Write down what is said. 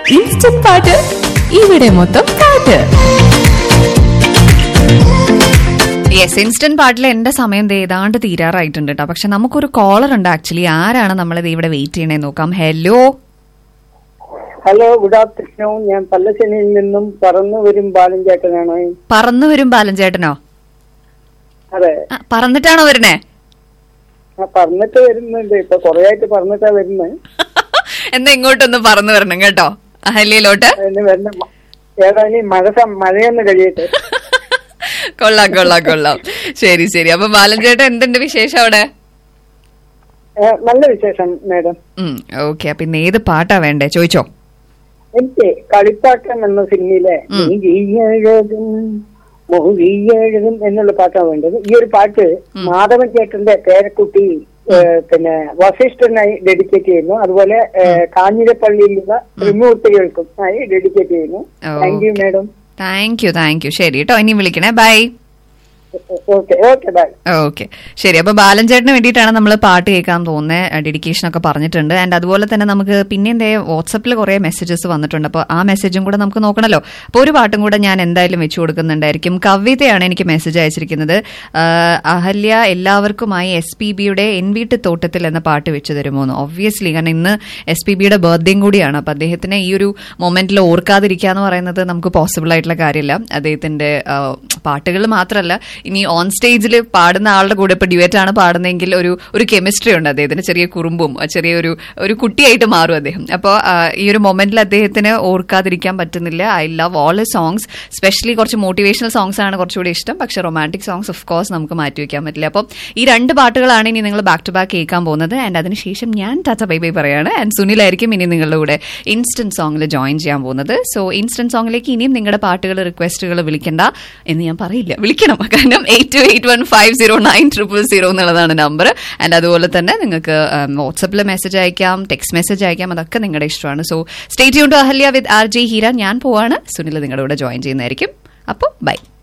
Instant പാട്ട് ഇവിടെ മൊത്തം പാട്ട് യെസ് ഇൻസ്റ്റന്റ് പാട്ടിൽ എന്റെ സമയം ദേ ഏതാണ്ട് തീരാറായിട്ടുണ്ട് കേട്ടോ പക്ഷെ നമുക്കൊരു കോളർ ഉണ്ട് ആക്ച്വലി ആരാണ് നമ്മളിത് ഇവിടെ വെയിറ്റ് ചെയ്യണേ നോക്കാം ഹലോ ഹലോ ഗുഡ് ആഫ്റ്റർനൂൺ ഞാൻ പല്ലശ്ശേരിയിൽ നിന്നും പറന്നു വരും ബാലൻ ചേട്ടനാണ് പറന്നു വരും ബാലൻ ചേട്ടനോ അതെ ആ, പറന്നിട്ടാണോ വരുന്നേ ആ പറന്നിട്ട് വരുന്നുണ്ട് ഇപ്പൊ കൊറേ ആയിട്ട് പറന്നിട്ടാ വരുന്നത് എന്നാ ഇങ്ങോട്ടൊന്ന് പറന്നു വരണം കേട്ടോ അഹല്യയിലോട്ട് അതിന് വരുന്ന മ- ഏതായാലും മഴ സം- മഴയൊന്ന് കഴിയട്ടെ കൊള്ളാം കൊള്ളാം കൊള്ളാം ശരി ശരി അപ്പൊ ബാലൻ ചേട്ടൻ എന്തുണ്ട് വിശേഷം അവിടെ ഏ, നല്ല വിശേഷം മാഡം ഓക്കെ അപ്പൊ ഇന്ന് ഏത് പാട്ടാ വേണ്ടേ ചോദിച്ചോ എനിക്ക് കളിപ്പാട്ടം എന്ന സിനിമയിലെ ഉം. മൊഴിയഴകും മൊഴിയഴകും എന്നുള്ള പാട്ടാണ് വേണ്ടത് ഈ ഒരു പാട്ട് മാധവൻ ചേട്ടന്റെ പേരക്കുട്ടി ഏ, പിന്നെ വസിഷ്ഠനായി ഡെഡിക്കേറ്റ് ചെയ്യുന്നു അതുപോലെ ഏ, കാഞ്ഞിരപ്പള്ളിയിലുള്ള ത്രിമൂർത്തികൾക്കും ആയി ഡെഡിക്കേറ്റ് ചെയ്യുന്നു thank you madam thank you thank you ശരി കേട്ടോ ഇനി വിളിക്കണേ bye okay okay bye okay ശരി അപ്പൊ ബാലൻ ചേട്ടന് വേണ്ടിയിട്ടാണ് നമ്മൾ പാട്ട് കേൾക്കാൻ പോകുന്നത് ഡെഡിക്കേഷൻ ഒക്കെ പറഞ്ഞിട്ടുണ്ട് ആൻഡ് അതുപോലെ തന്നെ നമുക്ക് പിന്നെ എന്തേ വാട്സപ്പിൽ കുറെ മെസ്സേജസ് വന്നിട്ടുണ്ട് അപ്പോൾ ആ മെസ്സേജും കൂടെ നമുക്ക് നോക്കണല്ലോ അപ്പോൾ ഒരു പാട്ടും കൂടെ ഞാൻ എന്തായാലും വെച്ചു കൊടുക്കുന്നുണ്ടായിരിക്കും കവിതയാണ് എനിക്ക് മെസ്സേജ് അയച്ചിരിക്കുന്നത് ആഹ് അഹല്യ എല്ലാവർക്കുമായി എസ് പി ബിയുടെ എൻ വീട്ട് തോട്ടത്തിൽ എന്ന പാട്ട് വെച്ച് തരുമോ എന്ന് ഒബ്വിയസ്ലി കാരണം ഇന്ന് എസ് പി ബിയുടെ ബർത്ത്ഡേയും കൂടിയാണ് അപ്പൊ അദ്ദേഹത്തിന് ഈ ഒരു മൊമെന്റിൽ ഓർക്കാതിരിക്കുക എന്ന് പറയുന്നത് നമുക്ക് പോസിബിൾ ആയിട്ടുള്ള കാര്യമല്ല അദ്ദേഹത്തിന്റെ പാട്ടുകൾ മാത്രമല്ല ഇനി ഓൺ സ്റ്റേജിൽ പാടുന്ന ആളുടെ കൂടെ ഇപ്പൊ ഡ്യുവറ്റ് ആണ് പാടുന്നതെങ്കിൽ ഒരു ഒരു കെമിസ്ട്രി ഉണ്ട് അദ്ദേഹത്തിന് ചെറിയ കുറുമ്പും ആ ചെറിയൊരു ഒരു കുട്ടിയായിട്ട് മാറും അദ്ദേഹം അപ്പോൾ ഈ ഒരു മൊമെന്റിൽ അദ്ദേഹത്തിന് ഓർക്കാതിരിക്കാൻ പറ്റുന്നില്ല I love all a songs specially കുറച്ച് മോട്ടിവേഷണൽ സോങ്സ് ആണ് കുറച്ചുകൂടി ഇഷ്ടം പക്ഷെ റൊമാൻറ്റിക് സോങ്സ് ഓഫ് കോഴ്സ് നമുക്ക് മാറ്റി വെക്കാൻ പറ്റില്ല അപ്പം ഈ രണ്ട് പാട്ടുകളാണ് ഇനി നിങ്ങൾ ബാക്ക് ടു ബാക്ക് കേൾക്കാൻ പോകുന്നത് ആൻഡ് അതിനുശേഷം ഞാൻ ടാറ്റ ബൈ ബൈ പറയാണ് ആൻഡ് സുനിലായിരിക്കും ഇനി നിങ്ങളുടെ കൂടെ ഇൻസ്റ്റന്റ് സോങ്ങിൽ ജോയിൻ ചെയ്യാൻ പോകുന്നത് സോ ഇൻസ്റ്റന്റ് സോങ്ങിലേക്ക് ഇനിയും നിങ്ങളുടെ പാട്ടുകൾ റിക്വസ്റ്റുകൾ വിളിക്കണ്ട എന്ന് ഞാൻ പറയില്ല വിളിക്കണം കാരണം eight two eight one five zero nine triple zero എന്നുള്ളതാണ് നമ്പർ ആൻഡ് അതുപോലെ തന്നെ നിങ്ങൾക്ക് വാട്സപ്പിൽ മെസ്സേജ് അയക്കാം ടെക്സ്റ്റ് മെസ്സേജ് അയക്കാം അതൊക്കെ നിങ്ങളുടെ ഇഷ്ടമാണ് സോ സ്റ്റേറ്റ് യൂൺ to Ahalya with R J Heera ഞാൻ പോവാണ് സുനിൽ നിങ്ങളുടെ കൂടെ ജോയിൻ ചെയ്യുന്നതായിരിക്കും അപ്പോൾ ബൈ